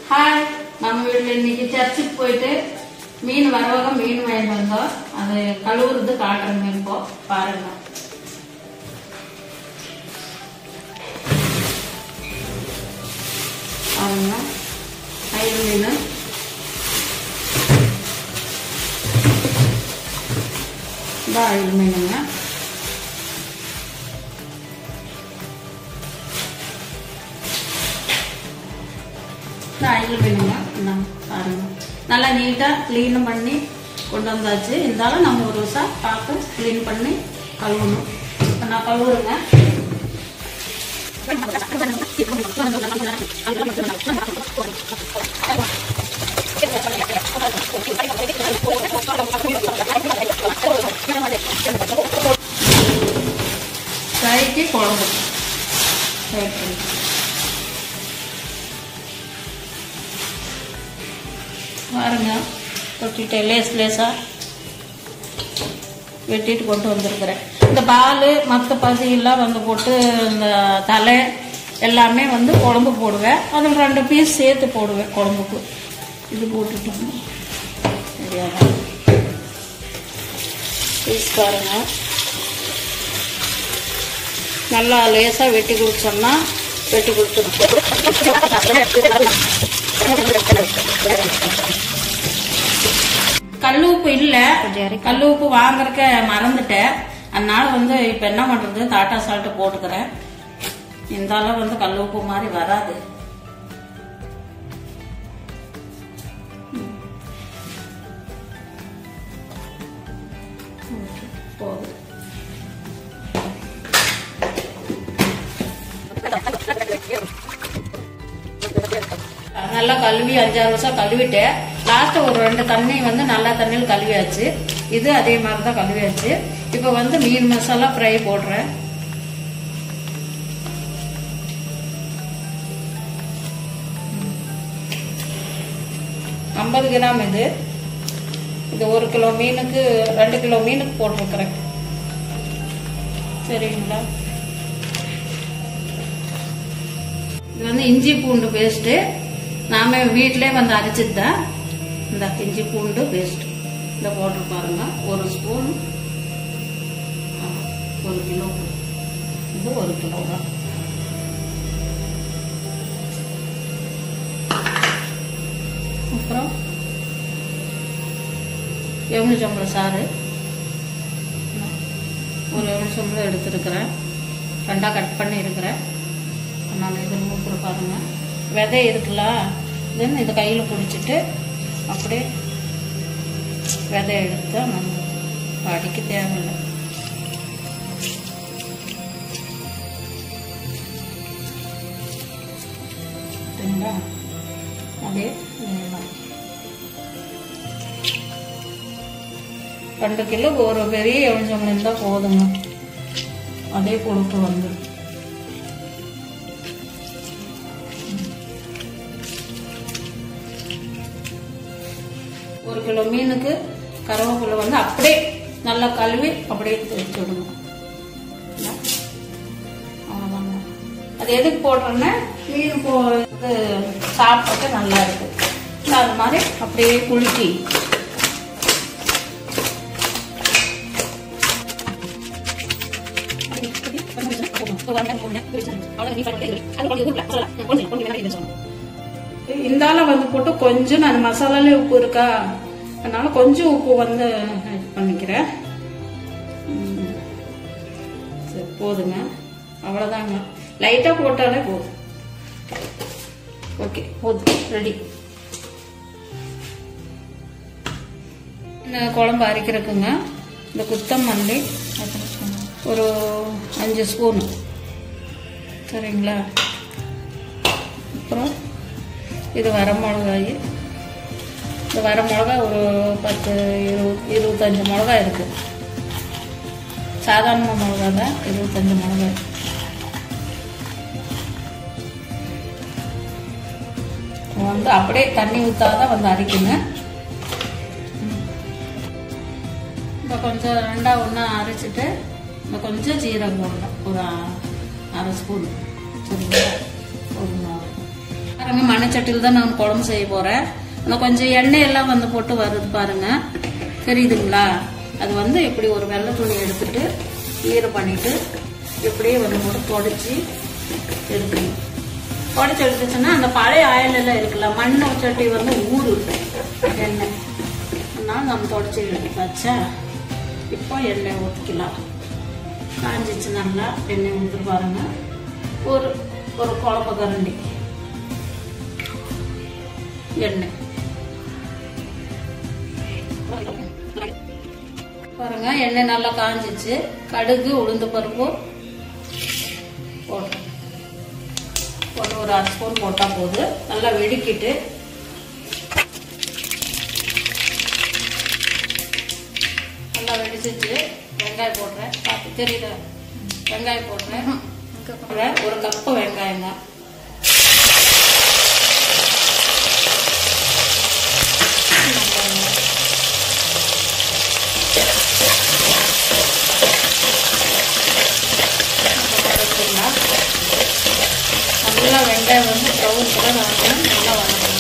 Hi நம்ம வீட்டில் இன்னைக்கு சர்ச்சுக்கு போயிட்டு மீன் வரவங்க மீன் வாங்கிட்டு வந்தோம் அது கழுவுறது காட்டுறேங்க இப்போ பாருங்க பாருங்க ஐదు மீன் இந்த ஐదు மீனுங்க இந்த ஐదు மீனுங்க இந்தாங்க பாருங்க நல்லா நீட்டாக க்ளீன் பண்ணி கொண்டு வந்தாச்சு இருந்தாலும் நம்ம ஒரு வருஷம் பார்த்து க்ளீன் பண்ணி கழுவணும் இப்போ நான் கழுவுறேங்க ஃப்ரைக்கு குழம்பு ஃப்ரை பண்ணி பாருங்க கொட்டிட்டு லேஸ் லேஸாக வெட்டிட்டு கொண்டு வந்திருக்கிறேன் இந்த பால் மற்ற பசியெல்லாம் வந்து போட்டு இந்த தலை எல்லாமே வந்து குழம்பு போடுவேன் அதில் ரெண்டு பீஸ் சேர்த்து போடுவேன் குழம்புக்கு இது போட்டுட்டோம் சரியா பீஸ் பாருங்க நல்லா லேசாக வெட்டி கொடுத்தோம்னா வெட்டி கொடுத்துருக்கோம் கல் உப்பு இல்ல கல் உப்பு வாங்குறக்க மறந்துட்டேன் அதனால வந்து இப்ப என்ன பண்றது டாட்டா சால்ட் போட்டுக்கிறேன் இந்த அளவு வந்து கல் உப்பு மாதிரி வராது போதும் நல்லா கழுவி அஞ்சாறு வருஷம் கழுவிட்டேன் லாஸ்ட் ஒரு ரெண்டு தண்ணி வந்து நல்லா தண்ணியில் கழுவியாச்சு இது அதே மாதிரி தான் கழுவியாச்சு இப்போ வந்து மீன் மசாலா ஃப்ரை போடுறேன் ஐம்பது கிராம் இது இது ஒரு கிலோ மீனுக்கு ரெண்டு கிலோ மீனுக்கு போட்டிருக்கிறேன் சரிங்களா இது வந்து இஞ்சி பூண்டு பேஸ்ட்டு நாம வீட்டிலே வந்து அரைச்சது தான் இந்த இஞ்சி பூண்டு பேஸ்ட் இந்த போட்டு பாருங்க ஒரு ஸ்பூன் ஆ, ஒரு கிலோ இது ஒரு கிலோ தான் அப்புறம் எலுமிச்சம்பழம் சாறு ஒரு எலுமிச்சம்பழம் எடுத்துருக்கிறேன் ரெண்டாக கட் பண்ணி இருக்கிறேன் நான் இது மூக்குற பாருங்க விதை இருக்குல்ல தென் இதை கையில் பிடிச்சிட்டு அப்படியே விதை எடுத்து நம்ம அடிக்க தேவையில்லை சரிங்களா அப்படியே இதெல்லாம். ரெண்டு கிலோ ஒரு பெரிய எலுமிச்சம்பழம் இருந்தால் போதுங்க அதே கொழுப்பு வந்துடும் ஒரு கிலோ மீனுக்கு கருவேப்பிலை வந்து அப்படியே நல்லா கழுவி அப்படியே வச்சு விடணும் என்ன? அவ்வளவுதாங்க. அது எதுக்கு போடுறேன்னா மீன் போ இது சாப்பிட்றதுக்கு நல்லா இருக்கு இல்ல, அது மாதிரி அப்படியே குலுக்கி இந்தால வந்து போட்டு கொஞ்சம் நான் மசாலாலே உப்பு இருக்கா அதனால கொஞ்சம் உப்பு வந்து இது பண்ணிக்கிறேன் ம். சரி போதுங்க அவ்வளோதாங்க லைட்டாக போட்டாலே போதும் ஓகே போதும் ரெடி இந்த குழம்பு அரைக்கிறதுக்குங்க இந்த குத்தமல்லி ஒரு அஞ்சு ஸ்பூனு சரிங்களா அப்புறம் இது வர மிளகாய் இந்த வர மிளகா ஒரு பத்து இருபது இருபத்தஞ்சு மிளகாய் இருக்கு சாதாரண மிளகா தான் இருபத்தஞ்சு மிளகாய் வந்து அப்படியே தண்ணி ஊற்றாதான் வந்து அரைக்கணும் இப்போ கொஞ்சம் ரெண்டா ஒன்றா அரைச்சிட்டு இந்த கொஞ்சம் ஜீரகம் போடலாம் ஒரு அரை ஸ்பூன் சரிங்களா ஒரு பாருங்க மண்சட்டியில் தான் நான் குழம்பு செய்ய போறேன் அந்த கொஞ்சம் எண்ணெய் எல்லாம் வந்து போட்டு வருது பாருங்க தெரியுதுங்களா அது வந்து இப்படி ஒரு வெள்ளை துணி எடுத்துட்டு ஈரம் பண்ணிட்டு இப்படியே வந்து போட்டு பொடிச்சு எடுக்கணும் பொடிச்சு எடுத்துச்சுன்னா அந்த பழைய ஆயில் எல்லாம் இருக்குல்ல மண் சட்டி வந்து ஊறு எண்ணெய் அதனால நம்ம தொடச்சி எடுத்தாச்சா இப்போ எண்ணெய் ஊற்றிக்கலாம் காஞ்சிச்சு நல்லா எண்ணெய் ஊற்றி பாருங்க ஒரு ஒரு குழம்பு கரண்டி எண்ணெய் பாருங்க எண்ணெய் நல்லா காஞ்சிச்சு கடுகு உளுந்து பருப்பு போட்டோம் போட்டு ஒரு அரை ஸ்பூன் போட்டால் போதும் நல்லா வெடிக்கிட்டு நல்லா வெடிச்சிச்சு வெங்காயம் போடுறேன் பார்த்து தெரியுதா வெங்காயம் போடுறேன் அப்புறம் ஒரு கப்பு வெங்காயங்க நல்லா வெங்காயம் வந்து ப்ரௌன் கலர் ஆகணும் நல்லா வதக்கணும்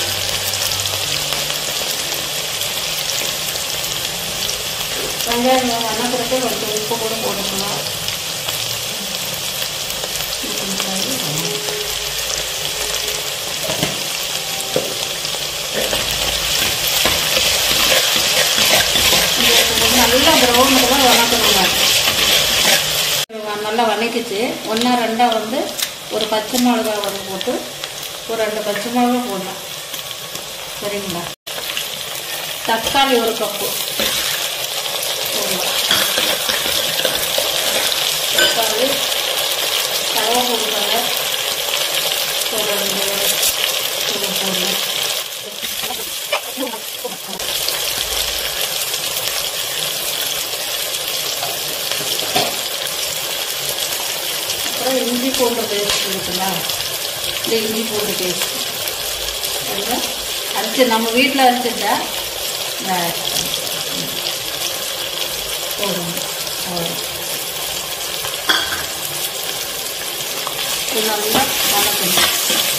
வெங்காயம் வதக்கிறதுக்கு கொஞ்சம் உப்பு கூட போட்டுக்கலாம் நல்லா ப்ரௌன் கலர் வதக்கணுங்க நல்லா வதக்கிச்சு ஒன்றா ரெண்டாக வந்து ஒரு பச்சை மிளகா வந்து போட்டு ஒரு ரெண்டு பச்சை மிளகா போடலாம் சரிங்களா தக்காளி ஒரு கப்பு போடலாம் தக்காளி கருவேப்பிலை ஒரு ரெண்டு இது போடலாம் அப்புறம் இஞ்சி பூண்டு பேஸ்ட் இருக்குங்களா இந்த இஞ்சி பூண்டு பேஸ்ட் சரிங்களா அரைச்சி நம்ம வீட்டில் அரைச்சிட்டா போடுங்க அவ்வளோ இது நல்லா வதக்கணும்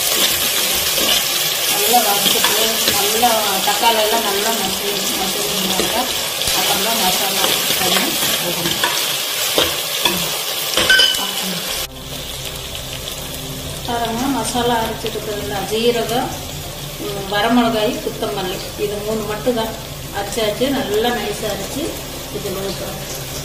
நல்லா வதக்கிட்டு நல்லா தக்காளி எல்லாம் நல்லா மசி மசினாங்க அப்புறம் மசாலா பண்ணி போடணும் பாருங்க மசாலா அரைச்சிருக்கிறதுல ஜீரகம் ம், வரமிளகாய் குத்தமல்லி இது மூணு மட்டும் தான் அரைச்சாச்சு நல்லா நைஸாக அரைச்சி இதில் ஊற்றுறோம்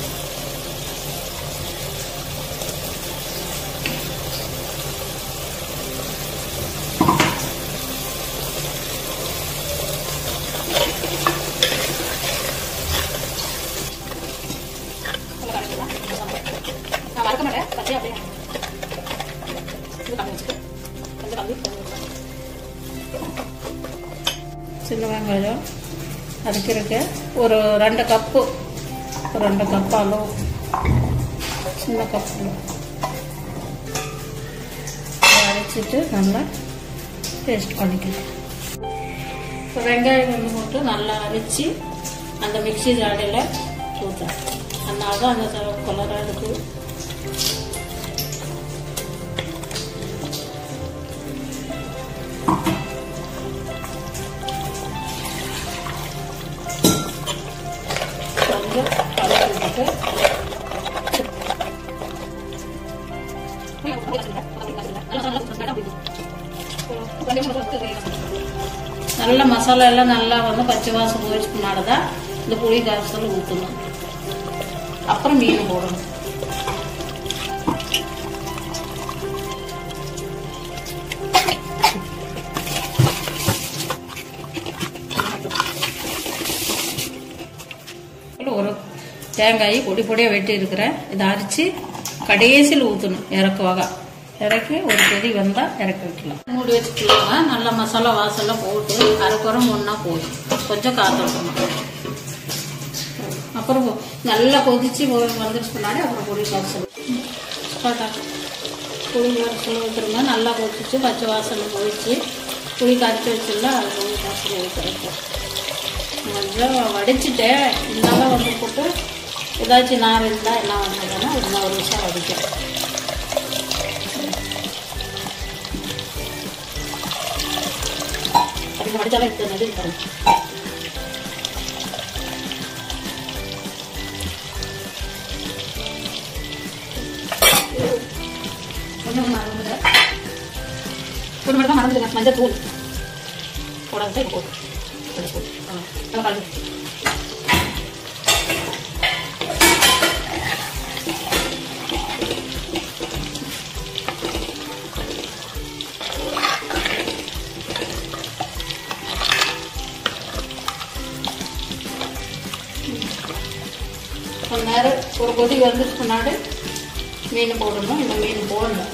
நான் வறுக்க மாட்டேன் பச்சையா அப்படியே இது கம்மி வச்சுட்டு கொஞ்சம் கம்மி சின்ன வெங்காயம் அதுக்கு ஒரு ரெண்டு கப்பு ஒரு ரெண்டு கப் அளவு சின்ன கப்பு அரைச்சிட்டு நல்லா பேஸ்ட் பண்ணிக்கலாம் இப்போ வெங்காயம் வந்து போட்டு நல்லா அரைச்சி அந்த மிக்ஸி ஜாடியில் ஊற்றுறேன் அதனால தான் அந்த கலராக இருக்குது கொஞ்சம் கலக்கிட்டு நல்ல மசாலா எல்லாம் நல்லா வந்து பச்சை வாசம் போயிடுச்சு முன்னாடி தான் இந்த புளி காய்ச்சல் ஊற்றணும் அப்புறம் மீன் போடணும் ஒரு தேங்காய் பொடி பொடியாக வெட்டி இருக்கிறேன் இதை அரைச்சி கடைசியில் ஊற்றணும் இறக்குவாக இறக்கி ஒரு கொதி வந்தால் இறக்கி வைக்கலாம் மூடி வச்சுக்கலாங்க நல்லா மசாலா வாசல்லாம் போட்டு அரைக்குறம் ஒன்றா போதும் கொஞ்சம் காத்தோட்டணும் அப்புறம் நல்லா கொதிச்சு வந்துருச்சு பின்னாடி அப்புறம் பொடி காய்ச்சல் பாட்டா புளி காய்ச்சல் ஊற்றுருங்க நல்லா கொதிச்சு பச்சை வாசல் போயிடுச்சு புளி காய்ச்சி வச்சுல அது புளி காய்ச்சல் ஊற்றுறேன் கொஞ்சம் வடிச்சிட்டேன் இருந்தாலும் வந்து போட்டு ஏதாச்சும் நார் இருந்தால் என்ன வந்ததுன்னா இன்னும் ஒரு நிமிஷம் வடிக்கும் கொஞ்சம் வடிச்சாலும் எடுத்து நடு தரேன் கொஞ்சம் மறந்துடுங்க கொஞ்சம் மட்டும் தான் மறந்துடுங்க மஞ்சள் தூள் போடாத இப்போ போதும் கொஞ்சம் போதும் ஆ நல்லா கலந்து கொஞ்ச நேரம் ஒரு கொதி வந்துட்டு முன்னாடி மீன் போடணும் இந்த மீன் போடணும்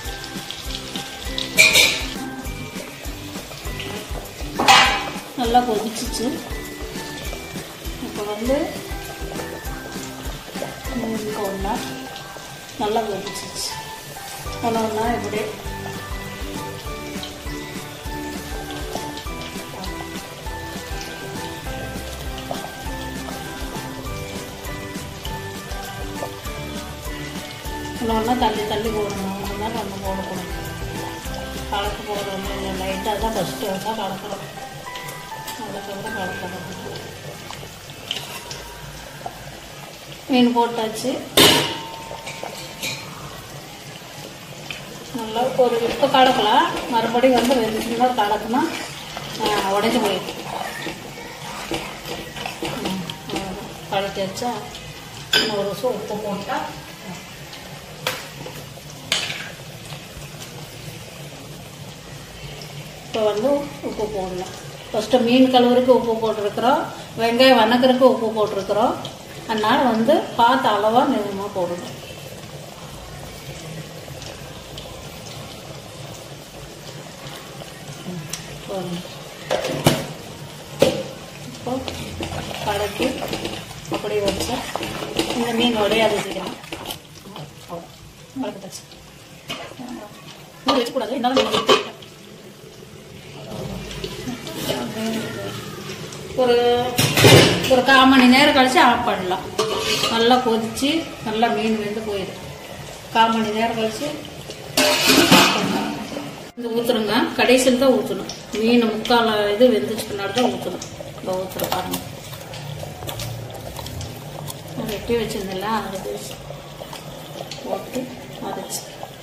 நல்லா கொதிச்சிச்சு இப்போ வந்து மீன் போடலாம் நல்லா கொதிச்சிச்சு ஒன்று ஒன்றா இப்படி ஒன்று ஒன்றா தள்ளி தள்ளி போடணும் ஒன்று நேரம் ஒன்று போடக்கூடாது கலக்கு போடுறோம் இல்லை லைட்டாக தான் ஃபஸ்ட்டு வந்தால் கலக்கிறோம் அதுக்கப்புறம் கலக்கிறோம் மீன் போட்டாச்சு நல்லா ஒரு இப்போ கலக்கலாம் மறுபடியும் வந்து வெந்துச்சுன்னா கலக்குனா உடஞ்சி போயிடும் கலக்கி வச்சா இன்னொரு வருஷம் உப்பு போட்டால் இப்போ வந்து உப்பு போடலாம் ஃபஸ்ட்டு மீன் கழுவுறதுக்கு உப்பு போட்டிருக்கிறோம் வெங்காயம் வணக்கிறதுக்கு உப்பு போட்டிருக்கிறோம் அதனால் வந்து பார்த்து அளவாக நிறுவனமாக போடணும் போதும். இப்போ கலக்கி அப்படியே வச்சா இந்த மீன் உடையாது சீக்கிரம் அவ்வளோ வளர்க்கட்டாச்சு மூடி வச்சுக்கூடாது இருந்தாலும் மீன் வச்சுக்கிட்டேன். ஒரு ஒரு கால் மணி நேரம் கழிச்சு ஆஃப் பண்ணலாம் நல்லா கொதிச்சு நல்லா மீன் வெந்து போயிடும் கால் மணி நேரம் கழிச்சு இந்த ஊற்றுருங்க கடைசியில் தான் ஊற்றணும் மீன் முக்கால் இது வெந்துச்சு பின்னாடி தான் ஊற்றணும் இப்போ ஊற்றுற பாருங்க நான் வெட்டி வச்சிருந்தேன்ல அது போட்டு அரைச்சி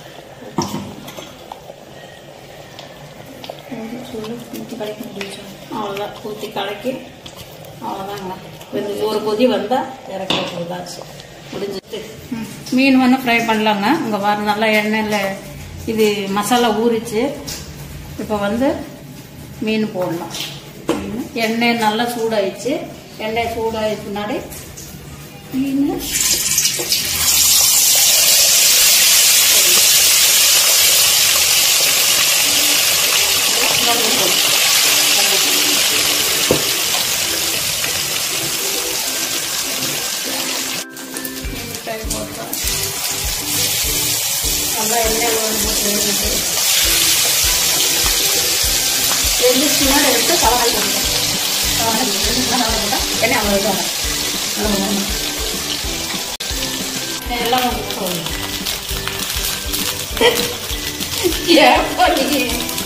ஊற்றி கலக்கி முடிச்சு அவ்வளோதான் ஊற்றி கலக்கி அவ்வளோதாங்க வெந்து ஒரு கொதி வந்தால் இறக்கி வைக்கிறதாச்சு முடிஞ்சிட்டு மீன் வந்து ஃப்ரை பண்ணலாங்க இங்கே பாரு நல்லா எண்ணெயில் இது மசாலா ஊறிச்சு இப்போ வந்து மீன் போடலாம் மீன் எண்ணெய் நல்லா சூடாயிடுச்சு எண்ணெய் சூடாயிடுச்சு முன்னாடி மீன் மிளகாய் போட்டோம் நல்லா எண்ணெய் போட்டு வெந்துட்டு வெந்துச்சுன்னா எடுத்து கலவாய் போட்டோம் கலவாய் வெந்துச்சுன்னா நல்லா போட்டால் எண்ணெய் அவ்வளோ இதாக எல்லாம் வந்து போடணும் ஏன் பண்ணி